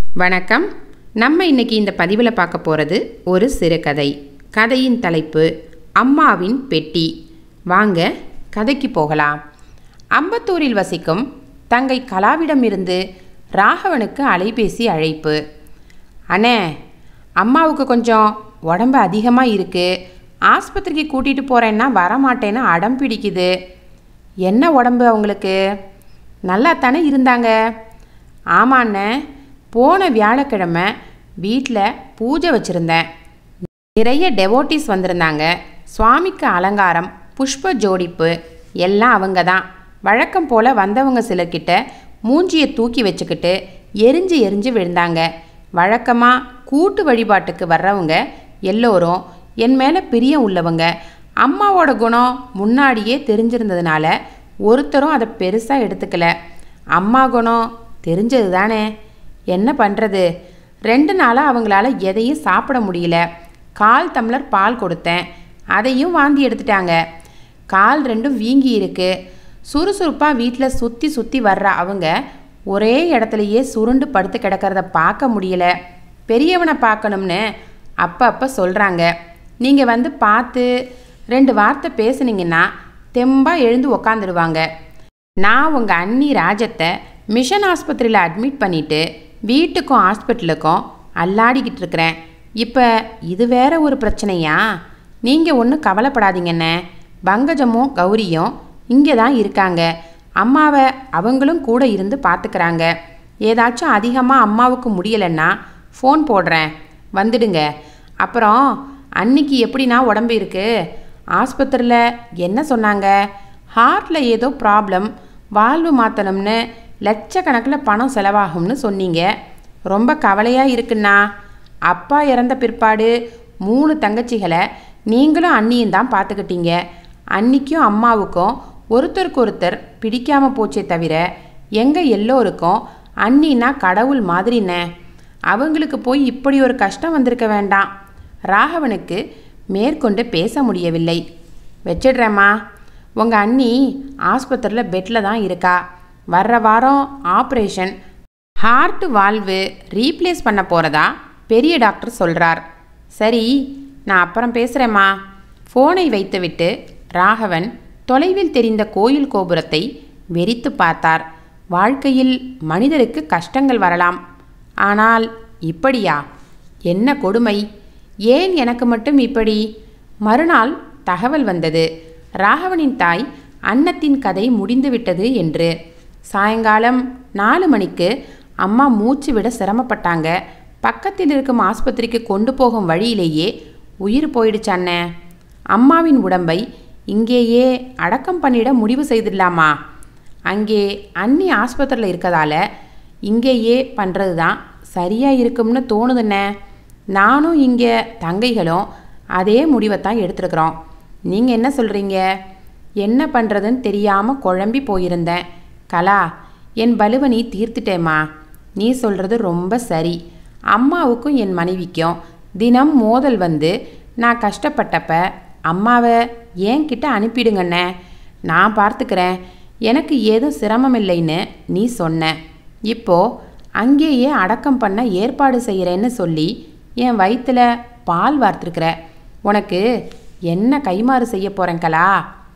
வணக்கம் நம்ம இன்னைக்கு இந்த பதிவில் பார்க்க போகிறது ஒரு சிறுகதை கதையின் தலைப்பு அம்மாவின் பெட்டி வாங்க கதைக்கு போகலாம் அம்பத்தூரில் வசிக்கும் தங்கை கலாவிடமிருந்து ராகவனுக்கு அலைபேசி அழைப்பு அண்ணே அம்மாவுக்கு கொஞ்சம் உடம்பு அதிகமாக இருக்குது ஆஸ்பத்திரிக்கு கூட்டிகிட்டு போகிறேன்னா வரமாட்டேன்னு அடம் பிடிக்குது என்ன உடம்பு அவங்களுக்கு நல்லா தானே இருந்தாங்க ஆமாண்ணே போன வியாழக்கிழமை வீட்டில் பூஜை வச்சுருந்தேன் நிறைய டெவோட்டிஸ் வந்திருந்தாங்க சுவாமிக்கு அலங்காரம் புஷ்ப ஜோடிப்பு எல்லாம் அவங்க தான் வழக்கம் போல் வந்தவங்க சிலர்கிட்ட மூஞ்சியை தூக்கி வச்சுக்கிட்டு எரிஞ்சு எரிஞ்சு விழுந்தாங்க வழக்கமாக கூட்டு வழிபாட்டுக்கு வர்றவங்க எல்லோரும் என் மேலே பிரியம் உள்ளவங்க அம்மாவோட குணம் முன்னாடியே தெரிஞ்சிருந்ததுனால ஒருத்தரும் அதை பெருசாக எடுத்துக்கல அம்மா குணம் தெரிஞ்சது தானே என்ன பண்ணுறது ரெண்டு நாளாக அவங்களால எதையும் சாப்பிட முடியல கால் டம்ளர் பால் கொடுத்தேன் அதையும் வாந்தி எடுத்துட்டாங்க கால் ரெண்டும் வீங்கி இருக்கு சுறுசுறுப்பாக வீட்டில் சுற்றி சுற்றி வர்ற அவங்க ஒரே இடத்துலையே சுருண்டு படுத்து கிடக்கிறத பார்க்க முடியல பெரியவனை பார்க்கணும்னு அப்பப்போ சொல்கிறாங்க நீங்கள் வந்து பார்த்து ரெண்டு வார்த்தை பேசுனீங்கன்னா தெம்பாக எழுந்து உக்காந்துடுவாங்க நான் உங்கள் அண்ணி ராஜத்தை மிஷன் ஆஸ்பத்திரியில் அட்மிட் பண்ணிவிட்டு வீட்டுக்கும் ஹாஸ்பிட்டலுக்கும் அல்லாடிக்கிட்டு இருக்கிறேன் இப்போ இது வேற ஒரு பிரச்சனையா நீங்கள் ஒன்றும் கவலைப்படாதீங்கண்ணே பங்கஜமும் கௌரியும் இங்கே தான் இருக்காங்க அம்மாவை அவங்களும் கூட இருந்து பார்த்துக்கிறாங்க ஏதாச்சும் அதிகமாக அம்மாவுக்கு முடியலைன்னா ஃபோன் போடுறேன் வந்துடுங்க அப்புறம் அன்னைக்கு எப்படின்னா உடம்பு இருக்கு ஆஸ்பத்திரியில் என்ன சொன்னாங்க ஹார்ட்டில் ஏதோ ப்ராப்ளம் வாழ்வு மாற்றணும்னு லட்சக்கணக்கில் பணம் செலவாகும்னு சொன்னீங்க ரொம்ப கவலையாக இருக்குண்ணா அப்பா இறந்த பிற்பாடு மூணு தங்கச்சிகளை நீங்களும் அண்ணியும் தான் பார்த்துக்கிட்டீங்க அன்னிக்கும் அம்மாவுக்கும் ஒருத்தருக்கு ஒருத்தர் பிடிக்காம போச்சே தவிர எங்கள் எல்லோருக்கும் அண்ணினா கடவுள் மாதிரிண்ணே அவங்களுக்கு போய் இப்படி ஒரு கஷ்டம் வந்திருக்க வேண்டாம் ராகவனுக்கு மேற்கொண்டு பேச முடியவில்லை வச்சிடுறேம்மா உங்கள் அண்ணி ஆஸ்பத்திரியில் பெட்டில் தான் இருக்கா வர்ற வாரம் ஆப்ரேஷன் ஹார்ட் வால்வு ரீப்ளேஸ் பண்ண போகிறதா பெரிய டாக்டர் சொல்கிறார் சரி நான் அப்புறம் பேசுகிறேம்மா ஃபோனை வைத்துவிட்டு ராகவன் தொலைவில் தெரிந்த கோயில் கோபுரத்தை வெறித்து பார்த்தார் வாழ்க்கையில் மனிதருக்கு கஷ்டங்கள் வரலாம் ஆனால் இப்படியா என்ன கொடுமை ஏன் எனக்கு மட்டும் இப்படி மறுநாள் தகவல் வந்தது ராகவனின் தாய் அன்னத்தின் கதை முடிந்துவிட்டது என்று சாயங்காலம் நாலு மணிக்கு அம்மா மூச்சு விட சிரமப்பட்டாங்க பக்கத்தில் இருக்கும் ஆஸ்பத்திரிக்கு கொண்டு போகும் வழியிலேயே உயிர் போயிடுச்சு அண்ணே அம்மாவின் உடம்பை இங்கேயே அடக்கம் பண்ணிட முடிவு செய்திடலாமா அங்கே அண்ணி ஆஸ்பத்திரியில் இருக்கதால இங்கேயே பண்ணுறது தான் சரியாக இருக்கும்னு தோணுதுண்ணே நானும் இங்கே தங்கைகளும் அதே முடிவை தான் எடுத்துருக்குறோம் நீங்கள் என்ன சொல்கிறீங்க என்ன பண்ணுறதுன்னு தெரியாமல் குழம்பி போயிருந்தேன் கலா என் பலுவை நீ தீர்த்துட்டேம்மா நீ சொல்கிறது ரொம்ப சரி அம்மாவுக்கும் என் மனைவிக்கும் தினம் மோதல் வந்து நான் கஷ்டப்பட்டப்ப அம்மாவை என்கிட்ட அனுப்பிடுங்கண்ணே நான் பார்த்துக்கிறேன் எனக்கு ஏதும் சிரமம் இல்லைன்னு நீ சொன்ன இப்போ அங்கேயே அடக்கம் பண்ண ஏற்பாடு செய்கிறேன்னு சொல்லி என் வயிற்றுல பால் வார்த்துருக்குற உனக்கு என்ன கைமாறு செய்ய போகிறேங்களா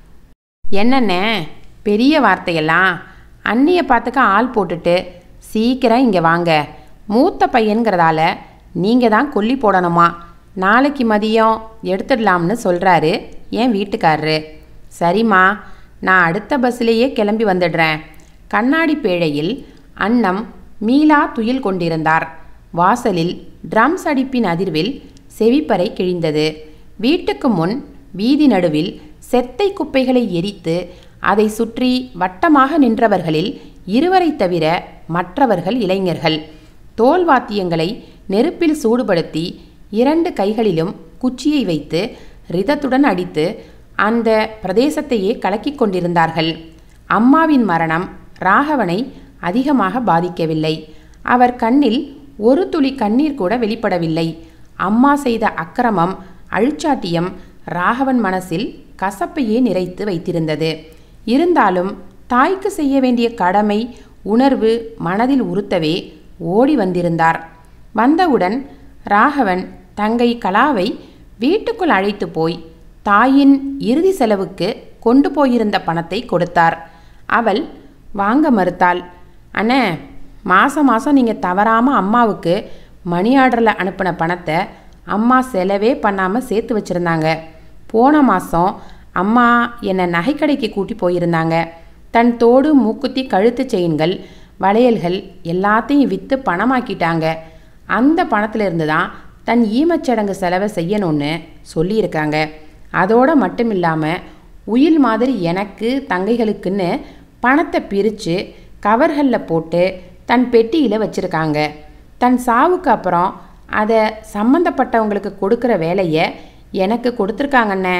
என்னண்ணே பெரிய வார்த்தையெல்லாம் அண்ணியை பார்த்துக்க ஆள் போட்டுட்டு சீக்கிரம் இங்கே வாங்க மூத்த பையன்கிறதால நீங்கள் தான் கொல்லி போடணுமா நாளைக்கு மதியம் எடுத்துடலாம்னு சொல்கிறாரு என் வீட்டுக்காரரு சரிம்மா நான் அடுத்த பஸ்ஸிலேயே கிளம்பி வந்துடுறேன் கண்ணாடி பேழையில் அன்னம் மீளா துயில் கொண்டிருந்தார் வாசலில் ட்ரம்ஸ் அடிப்பின் அதிர்வில் செவிப்பறை கிழிந்தது வீட்டுக்கு முன் வீதி நடுவில் செத்தை குப்பைகளை எரித்து அதை சுற்றி வட்டமாக நின்றவர்களில் இருவரை தவிர மற்றவர்கள் இளைஞர்கள் தோல் வாத்தியங்களை நெருப்பில் சூடுபடுத்தி இரண்டு கைகளிலும் குச்சியை வைத்து ரிதத்துடன் அடித்து அந்த பிரதேசத்தையே கலக்கிக் கொண்டிருந்தார்கள் அம்மாவின் மரணம் ராகவனை அதிகமாக பாதிக்கவில்லை அவர் கண்ணில் ஒரு துளி கண்ணீர் கூட வெளிப்படவில்லை அம்மா செய்த அக்கிரமம் அழிச்சாட்டியம் ராகவன் மனசில் கசப்பையே நிறைத்து வைத்திருந்தது இருந்தாலும் தாய்க்கு செய்ய வேண்டிய கடமை உணர்வு மனதில் உறுத்தவே ஓடி வந்திருந்தார் வந்தவுடன் ராகவன் தங்கை கலாவை வீட்டுக்குள் அழைத்து போய் தாயின் இறுதி செலவுக்கு கொண்டு போயிருந்த பணத்தை கொடுத்தார் அவள் வாங்க மறுத்தாள் அண்ணே மாதம் மாதம் நீங்கள் தவறாமல் அம்மாவுக்கு மணி ஆர்டரில் அனுப்பின பணத்தை அம்மா செலவே பண்ணாமல் சேர்த்து வச்சுருந்தாங்க போன மாதம் அம்மா என்னை நகைக்கடைக்கு கூட்டி போயிருந்தாங்க தன் தோடு மூக்குத்தி கழுத்து செயின்கள் வளையல்கள் எல்லாத்தையும் விற்று பணமாக்கிட்டாங்க அந்த பணத்திலிருந்து தான் தன் ஈமச்சடங்கு செலவை செய்யணும்னு சொல்லியிருக்காங்க அதோடு மட்டும் இல்லாமல் உயில் மாதிரி எனக்கு தங்கைகளுக்குன்னு பணத்தை பிரித்து கவர்களில் போட்டு தன் பெட்டியில் வச்சுருக்காங்க தன் சாவுக்கு அப்புறம் அதை சம்மந்தப்பட்டவங்களுக்கு கொடுக்குற வேலையை எனக்கு கொடுத்துருக்காங்கண்ணே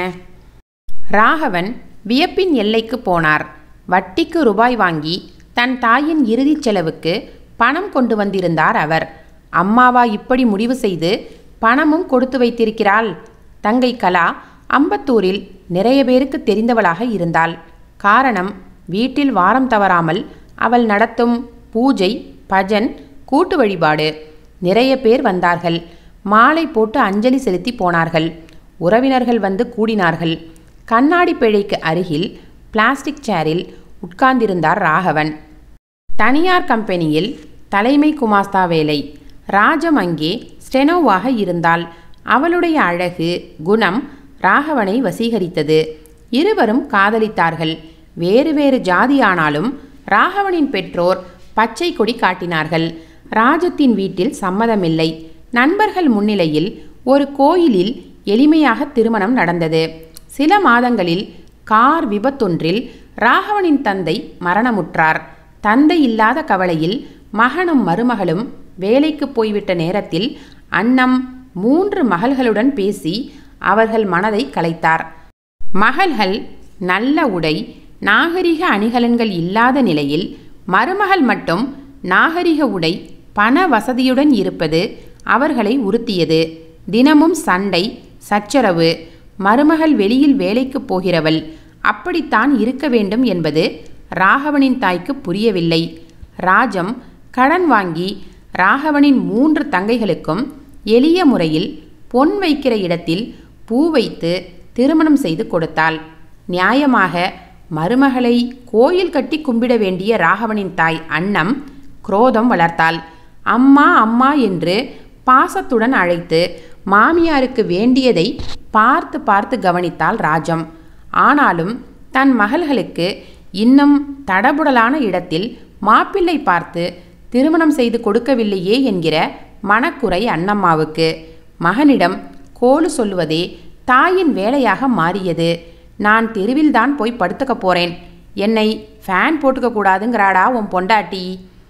ராகவன் வியப்பின் எல்லைக்கு போனார் வட்டிக்கு ரூபாய் வாங்கி தன் தாயின் இறுதிச் செலவுக்கு பணம் கொண்டு வந்திருந்தார் அவர் அம்மாவா இப்படி முடிவு செய்து பணமும் கொடுத்து வைத்திருக்கிறாள் தங்கை கலா அம்பத்தூரில் நிறைய பேருக்கு தெரிந்தவளாக இருந்தாள் காரணம் வீட்டில் வாரம் தவறாமல் அவள் நடத்தும் பூஜை பஜன் கூட்டு வழிபாடு நிறைய பேர் வந்தார்கள் மாலை போட்டு அஞ்சலி செலுத்தி போனார்கள் உறவினர்கள் வந்து கூடினார்கள் கண்ணாடி பிழைக்கு அருகில் பிளாஸ்டிக் சேரில் உட்கார்ந்திருந்தார் ராகவன் தனியார் கம்பெனியில் தலைமை குமாஸ்தா வேலை ராஜம் அங்கே ஸ்டெனோவாக இருந்தால் அவளுடைய அழகு குணம் ராகவனை வசீகரித்தது இருவரும் காதலித்தார்கள் வேறு வேறு ஜாதியானாலும் ராகவனின் பெற்றோர் பச்சை கொடி காட்டினார்கள் ராஜத்தின் வீட்டில் சம்மதமில்லை நண்பர்கள் முன்னிலையில் ஒரு கோயிலில் எளிமையாக திருமணம் நடந்தது சில மாதங்களில் கார் விபத்தொன்றில் ராகவனின் தந்தை மரணமுற்றார் தந்தை இல்லாத கவலையில் மகனும் மருமகளும் வேலைக்கு போய்விட்ட நேரத்தில் அன்னம் மூன்று மகள்களுடன் பேசி அவர்கள் மனதை கலைத்தார் மகள்கள் நல்ல உடை நாகரிக அணிகலன்கள் இல்லாத நிலையில் மருமகள் மட்டும் நாகரிக உடை பண வசதியுடன் இருப்பது அவர்களை உறுத்தியது தினமும் சண்டை சச்சரவு மருமகள் வெளியில் வேலைக்கு போகிறவள் அப்படித்தான் இருக்க வேண்டும் என்பது ராகவனின் தாய்க்கு புரியவில்லை ராஜம் கடன் வாங்கி ராகவனின் மூன்று தங்கைகளுக்கும் எளிய முறையில் பொன் வைக்கிற இடத்தில் பூ வைத்து திருமணம் செய்து கொடுத்தாள் நியாயமாக மருமகளை கோயில் கட்டி கும்பிட வேண்டிய ராகவனின் தாய் அன்னம் குரோதம் வளர்த்தாள் அம்மா அம்மா என்று பாசத்துடன் அழைத்து மாமியாருக்கு வேண்டியதை பார்த்து பார்த்து கவனித்தாள் ராஜம் ஆனாலும் தன் மகள்களுக்கு இன்னும் தடபுடலான இடத்தில் மாப்பிள்ளை பார்த்து திருமணம் செய்து கொடுக்கவில்லையே என்கிற மனக்குறை அன்னம்மாவுக்கு மகனிடம் கோலு சொல்லுவதே தாயின் வேலையாக மாறியது நான் தெருவில்தான் போய் படுத்துக்க போறேன் என்னை ஃபேன் போட்டுக்க கூடாதுங்கிறாடா உன் பொண்டாட்டி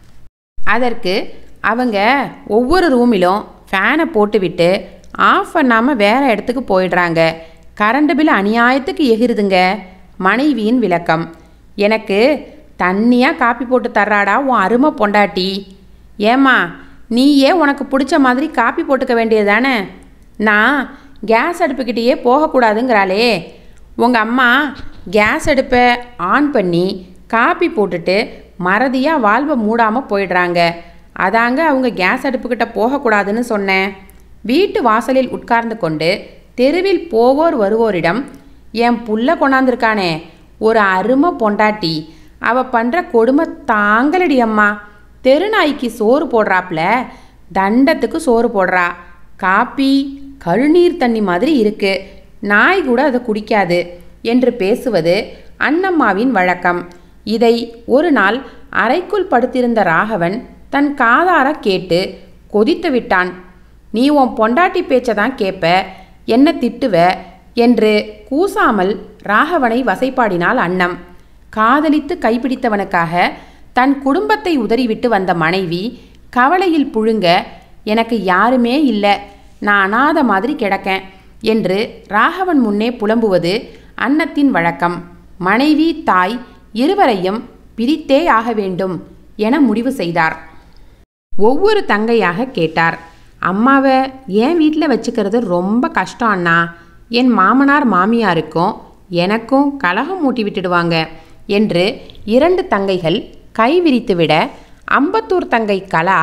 அதற்கு அவங்க ஒவ்வொரு ரூமிலும் ஃபேனை போட்டுவிட்டு ஆஃப் பண்ணாமல் வேற இடத்துக்கு போயிடுறாங்க கரண்ட் பில் அநியாயத்துக்கு எகிருதுங்க மனைவியின் விளக்கம் எனக்கு தண்ணியாக காப்பி போட்டு தர்றாடா உன் அருமை பொண்டாட்டி ஏம்மா நீயே உனக்கு பிடிச்ச மாதிரி காப்பி போட்டுக்க வேண்டியது தானே நான் கேஸ் அடுப்புக்கிட்டேயே போகக்கூடாதுங்கிறாளே உங்கள் அம்மா கேஸ் அடுப்பை ஆன் பண்ணி காப்பி போட்டுட்டு மறதியாக வால்வை மூடாமல் போயிடுறாங்க அதாங்க அவங்க கேஸ் அடுப்புக்கிட்ட போகக்கூடாதுன்னு சொன்னேன் வீட்டு வாசலில் உட்கார்ந்து கொண்டு தெருவில் போவோர் வருவோரிடம் என் புள்ள கொண்டாந்துருக்கானே ஒரு அருமை பொண்டாட்டி அவ பண்ணுற கொடுமை தாங்கலடி அம்மா தெருநாய்க்கு சோறு போடுறாப்புல தண்டத்துக்கு சோறு போடுறா காப்பி கழுநீர் தண்ணி மாதிரி இருக்கு நாய் கூட அதை குடிக்காது என்று பேசுவது அன்னம்மாவின் வழக்கம் இதை ஒரு நாள் அறைக்குள் படுத்திருந்த ராகவன் தன் காதார கேட்டு கொதித்து விட்டான் நீ உன் பொண்டாட்டி பேச்சை தான் கேட்ப என்ன திட்டுவ என்று கூசாமல் ராகவனை வசைப்பாடினாள் அன்னம் காதலித்து கைப்பிடித்தவனுக்காக தன் குடும்பத்தை உதறிவிட்டு வந்த மனைவி கவலையில் புழுங்க எனக்கு யாருமே இல்லை நான் அனாத மாதிரி கிடக்கேன் என்று ராகவன் முன்னே புலம்புவது அன்னத்தின் வழக்கம் மனைவி தாய் இருவரையும் பிரித்தே ஆக வேண்டும் என முடிவு செய்தார் ஒவ்வொரு தங்கையாக கேட்டார் அம்மாவை என் வீட்டில் வச்சுக்கிறது ரொம்ப கஷ்டம் அண்ணா என் மாமனார் மாமியாருக்கும் எனக்கும் கலகம் மூட்டி விட்டுடுவாங்க என்று இரண்டு தங்கைகள் கை விரித்துவிட அம்பத்தூர் தங்கை கலா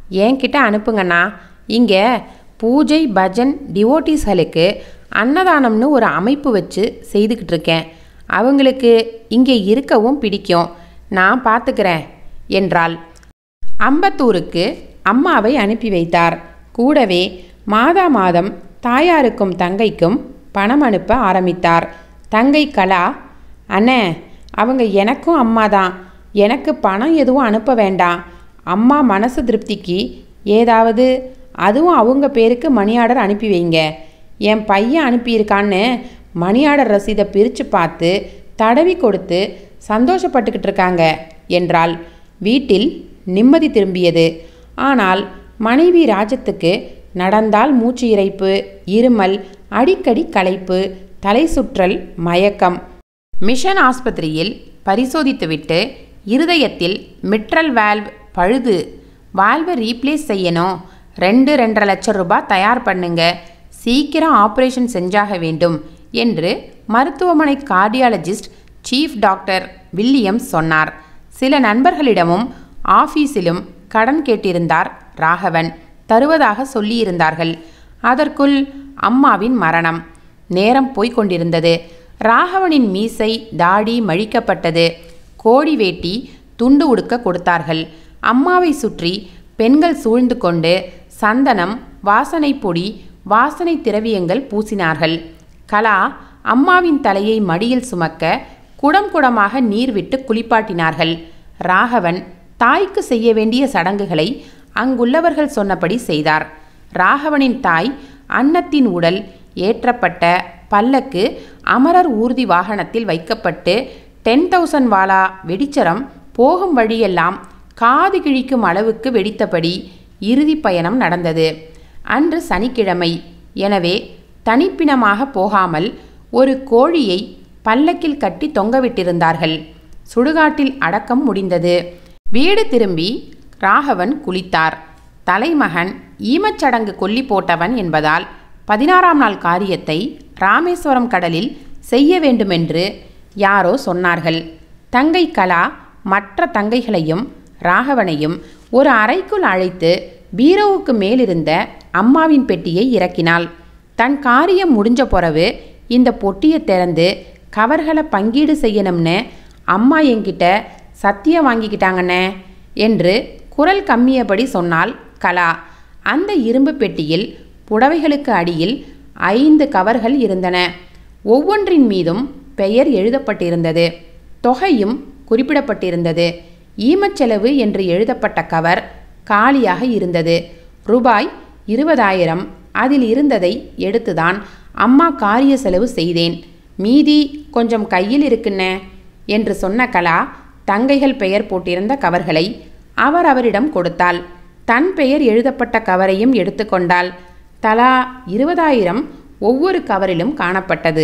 என்கிட்ட அனுப்புங்கண்ணா இங்கே பூஜை பஜன் டிவோட்டிஸ்களுக்கு அன்னதானம்னு ஒரு அமைப்பு வச்சு செய்துக்கிட்டு இருக்கேன் அவங்களுக்கு இங்கே இருக்கவும் பிடிக்கும் நான் பார்த்துக்கிறேன் என்றாள் அம்பத்தூருக்கு அம்மாவை அனுப்பி வைத்தார் கூடவே மாதா மாதம் தாயாருக்கும் தங்கைக்கும் பணம் அனுப்ப ஆரம்பித்தார் தங்கை கலா அண்ணே அவங்க எனக்கும் அம்மா தான் எனக்கு பணம் எதுவும் அனுப்ப வேண்டாம் அம்மா மனசு திருப்திக்கு ஏதாவது அதுவும் அவங்க பேருக்கு மணி ஆர்டர் அனுப்பி வைங்க என் பையன் அனுப்பியிருக்கான்னு மணி ஆர்டர் ரசீதை பிரித்து பார்த்து தடவி கொடுத்து சந்தோஷப்பட்டுக்கிட்டு இருக்காங்க என்றாள் வீட்டில் நிம்மதி திரும்பியது ஆனால் மனைவி ராஜத்துக்கு நடந்தால் மூச்சு இறைப்பு இருமல் அடிக்கடி களைப்பு தலை சுற்றல் மயக்கம் மிஷன் ஆஸ்பத்திரியில் பரிசோதித்துவிட்டு இருதயத்தில் மிட்ரல் வால்வ் பழுது வால்வை ரீப்ளேஸ் செய்யணும் ரெண்டு ரெண்டரை லட்சம் ரூபாய் தயார் பண்ணுங்க சீக்கிரம் ஆப்ரேஷன் செஞ்சாக வேண்டும் என்று மருத்துவமனை கார்டியாலஜிஸ்ட் சீஃப் டாக்டர் வில்லியம்ஸ் சொன்னார் சில நண்பர்களிடமும் ஆஃபீஸிலும் கடன் கேட்டிருந்தார் ராகவன் தருவதாக சொல்லியிருந்தார்கள் அதற்குள் அம்மாவின் மரணம் நேரம் போய்க் கொண்டிருந்தது ராகவனின் மீசை தாடி மழிக்கப்பட்டது கோடி வேட்டி துண்டு உடுக்க கொடுத்தார்கள் அம்மாவை சுற்றி பெண்கள் சூழ்ந்து கொண்டு சந்தனம் வாசனை பொடி வாசனை திரவியங்கள் பூசினார்கள் கலா அம்மாவின் தலையை மடியில் சுமக்க குடம் குடமாக நீர் விட்டு குளிப்பாட்டினார்கள் ராகவன் தாய்க்கு செய்ய வேண்டிய சடங்குகளை அங்குள்ளவர்கள் சொன்னபடி செய்தார் ராகவனின் தாய் அன்னத்தின் உடல் ஏற்றப்பட்ட பல்லக்கு அமரர் ஊர்தி வாகனத்தில் வைக்கப்பட்டு டென் தௌசண்ட் வாலா வெடிச்சரம் போகும் வழியெல்லாம் காது கிழிக்கும் அளவுக்கு வெடித்தபடி இறுதி பயணம் நடந்தது அன்று சனிக்கிழமை எனவே தனிப்பினமாக போகாமல் ஒரு கோழியை பல்லக்கில் கட்டி தொங்கவிட்டிருந்தார்கள் சுடுகாட்டில் அடக்கம் முடிந்தது வீடு திரும்பி ராகவன் குளித்தார் தலைமகன் ஈமச்சடங்கு கொல்லி போட்டவன் என்பதால் பதினாறாம் நாள் காரியத்தை ராமேஸ்வரம் கடலில் செய்ய வேண்டுமென்று யாரோ சொன்னார்கள் தங்கை கலா மற்ற தங்கைகளையும் ராகவனையும் ஒரு அறைக்குள் அழைத்து பீரோவுக்கு மேலிருந்த அம்மாவின் பெட்டியை இறக்கினாள் தன் காரியம் முடிஞ்ச பிறகு இந்த பொட்டியை திறந்து கவர்களை பங்கீடு செய்யணும்னு அம்மா என்கிட்ட சத்தியம் வாங்கிக்கிட்டாங்கண்ணே என்று குரல் கம்மியபடி சொன்னாள் கலா அந்த இரும்பு பெட்டியில் புடவைகளுக்கு அடியில் ஐந்து கவர்கள் இருந்தன ஒவ்வொன்றின் மீதும் பெயர் எழுதப்பட்டிருந்தது தொகையும் குறிப்பிடப்பட்டிருந்தது ஈமச்செலவு என்று எழுதப்பட்ட கவர் காலியாக இருந்தது ரூபாய் இருபதாயிரம் அதில் இருந்ததை எடுத்துதான் அம்மா காரிய செலவு செய்தேன் மீதி கொஞ்சம் கையில் இருக்குன்னே என்று சொன்ன கலா தங்கைகள் பெயர் போட்டிருந்த கவர்களை அவர் அவரிடம் கொடுத்தாள் தன் பெயர் எழுதப்பட்ட கவரையும் எடுத்துக்கொண்டாள் தலா இருபதாயிரம் ஒவ்வொரு கவரிலும் காணப்பட்டது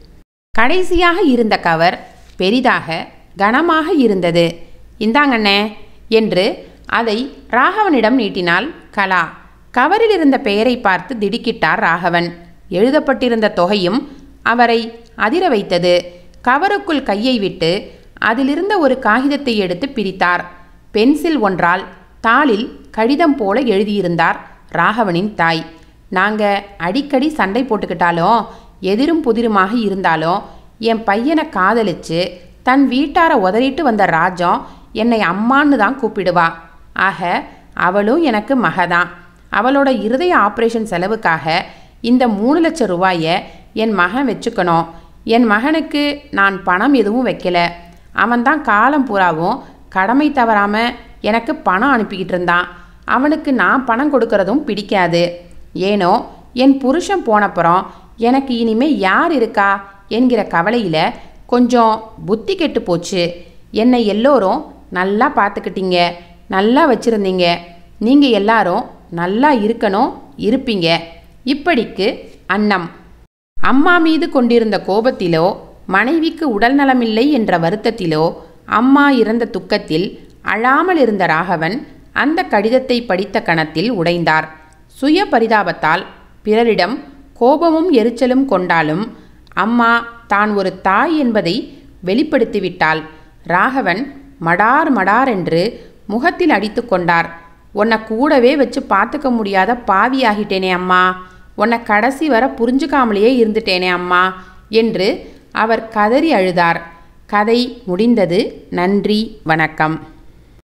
கடைசியாக இருந்த கவர் பெரிதாக கனமாக இருந்தது இந்தாங்கண்ணே என்று அதை ராகவனிடம் நீட்டினாள் கலா கவரில் இருந்த பெயரை பார்த்து திடுக்கிட்டார் ராகவன் எழுதப்பட்டிருந்த தொகையும் அவரை அதிர வைத்தது கவருக்குள் கையை விட்டு அதிலிருந்த ஒரு காகிதத்தை எடுத்து பிரித்தார் பென்சில் ஒன்றால் தாளில் கடிதம் போல எழுதியிருந்தார் ராகவனின் தாய் நாங்க அடிக்கடி சண்டை போட்டுக்கிட்டாலும் எதிரும் புதிருமாக இருந்தாலும் என் பையனை காதலிச்சு தன் வீட்டாரை உதறிட்டு வந்த ராஜம் என்னை அம்மான்னு தான் கூப்பிடுவா ஆக அவளும் எனக்கு மகதான் அவளோட இருதய ஆப்ரேஷன் செலவுக்காக இந்த மூணு லட்சம் ரூபாயை என் மகன் வச்சுக்கணும் என் மகனுக்கு நான் பணம் எதுவும் வைக்கல அவன்தான் காலம் பூராவும் கடமை தவறாம எனக்கு பணம் அனுப்பிக்கிட்டு இருந்தான் அவனுக்கு நான் பணம் கொடுக்கறதும் பிடிக்காது ஏனோ என் புருஷன் போனப்புறம் எனக்கு இனிமே யார் இருக்கா என்கிற கவலையில் கொஞ்சம் புத்தி கெட்டு போச்சு என்னை எல்லோரும் நல்லா பார்த்துக்கிட்டீங்க நல்லா வச்சுருந்தீங்க நீங்கள் எல்லாரும் நல்லா இருக்கணும் இருப்பீங்க இப்படிக்கு அன்னம் அம்மா மீது கொண்டிருந்த கோபத்திலோ மனைவிக்கு உடல் நலமில்லை என்ற வருத்தத்திலோ அம்மா இறந்த துக்கத்தில் அழாமல் இருந்த ராகவன் அந்த கடிதத்தை படித்த கணத்தில் உடைந்தார் சுய பரிதாபத்தால் பிறரிடம் கோபமும் எரிச்சலும் கொண்டாலும் அம்மா தான் ஒரு தாய் என்பதை வெளிப்படுத்திவிட்டாள் ராகவன் மடார் மடார் என்று முகத்தில் அடித்து கொண்டார் உன்னை கூடவே வச்சு பார்த்துக்க முடியாத பாவி ஆகிட்டேனே அம்மா உன்னை கடைசி வர புரிஞ்சுக்காமலேயே இருந்துட்டேனே அம்மா என்று அவர் கதறி அழுதார் கதை முடிந்தது நன்றி வணக்கம்